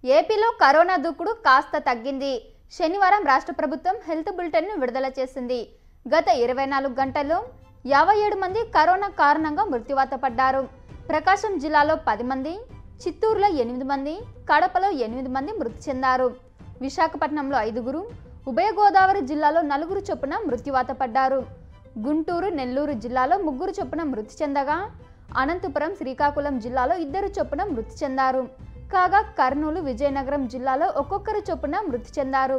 ఏపీలో కరోనా దూకుడు కాస్త తగ్గింది శనివారం రాష్ట్ర ప్రభుత్వం హెల్త్ బులెటిన్ను విడుదల చేసింది గత ఇరవై నాలుగు గంటల్లో యాభై ఏడు మంది కరోనా కారణంగా మృత్యువాత పడ్డారు ప్రకాశం జిల్లాలో పది మంది చిత్తూరులో ఎనిమిది మంది కడపలో ఎనిమిది మంది మృతి చెందారు విశాఖపట్నంలో ఐదుగురు ఉభయ గోదావరి జిల్లాలో నలుగురు చొప్పున మృత్యువాత పడ్డారు గుంటూరు నెల్లూరు జిల్లాలో ముగ్గురు చొప్పున మృతి చెందగా అనంతపురం శ్రీకాకుళం జిల్లాలో ఇద్దరు చొప్పున మృతి చెందారు కాగా కర్నూలు విజయనగరం జిల్లాలో ఒక్కొక్కరు చొప్పున మృతి చెందారు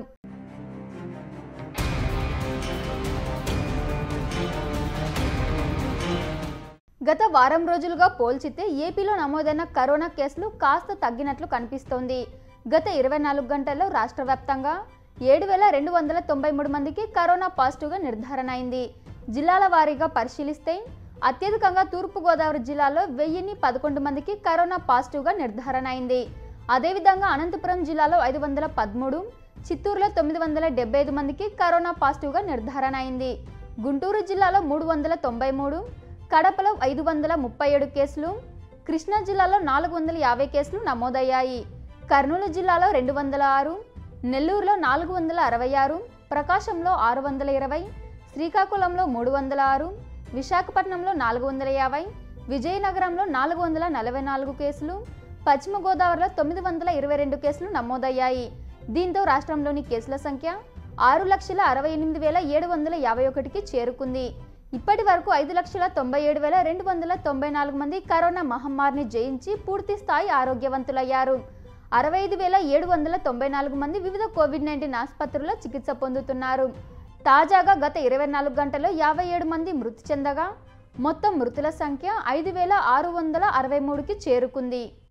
గత వారం రోజులుగా పోల్చితే ఏపీలో నమోదైన కరోనా కేసులు కాస్త తగ్గినట్లు కనిపిస్తోంది గత ఇరవై నాలుగు గంటల్లో రాష్ట్ర వ్యాప్తంగా ఏడు వేల రెండు వందల తొంభై మూడు మందికి కరోనా పాజిటివ్గా నిర్ధారణ అయింది జిల్లాల వారీగా పరిశీలిస్తే అత్యధికంగా తూర్పుగోదావరి జిల్లాలో వెయ్యిన్ని పదకొండు మందికి కరోనా పాజిటివ్గా నిర్ధారణ అయింది అదేవిధంగా అనంతపురం జిల్లాలో ఐదు వందల పదమూడు చిత్తూరులో తొమ్మిది వందల డెబ్బై ఐదు మందికి కరోనా పాజిటివ్గా నిర్ధారణ అయింది గుంటూరు జిల్లాలో మూడు వందల తొంభై మూడు కడపలో ఐదు వందల ముప్పై ఏడు కేసులు కృష్ణా జిల్లాలో నాలుగు వందల యాభై కేసులు నమోదయ్యాయి కర్నూలు జిల్లాలో రెండు వందల ఆరు నెల్లూరులో నాలుగు వందల అరవై ఆరు ప్రకాశంలో ఆరు వందల ఇరవై శ్రీకాకుళంలో మూడు వందల ఆరు విశాఖపట్నంలో నాలుగు వందల యాభై విజయనగరంలో నాలుగు వందల నలభై నాలుగు కేసులు పశ్చిమ గోదావరిలో తొమ్మిది వందల ఇరవై రెండు కేసులు నమోదయ్యాయి దీంతో రాష్ట్రంలోని కేసుల సంఖ్య ఆరు లక్షల అరవై ఎనిమిది వేల ఏడు వందల యాభై ఒకటికి చేరుకుంది ఇప్పటి వరకు ఐదు లక్షల తొంభై ఏడు వేల రెండు వందల తొంభై నాలుగు మంది కరోనా మహమ్మారిని జయించి పూర్తి స్థాయి ఆరోగ్యవంతులయ్యారు అరవై ఐదు వేల ఏడు వందల తొంభై నాలుగు మంది వివిధ కోవిడ్ నైన్టీన్ ఆసుపత్రుల్లో చికిత్స పొందుతున్నారు తాజాగా గత ఇరవై నాలుగు గంటల్లో యాభై ఏడు మంది మృతి చెందగా మొత్తం మృతుల సంఖ్య ఐదు వేల ఆరు వందల అరవై మూడుకి చేరుకుంది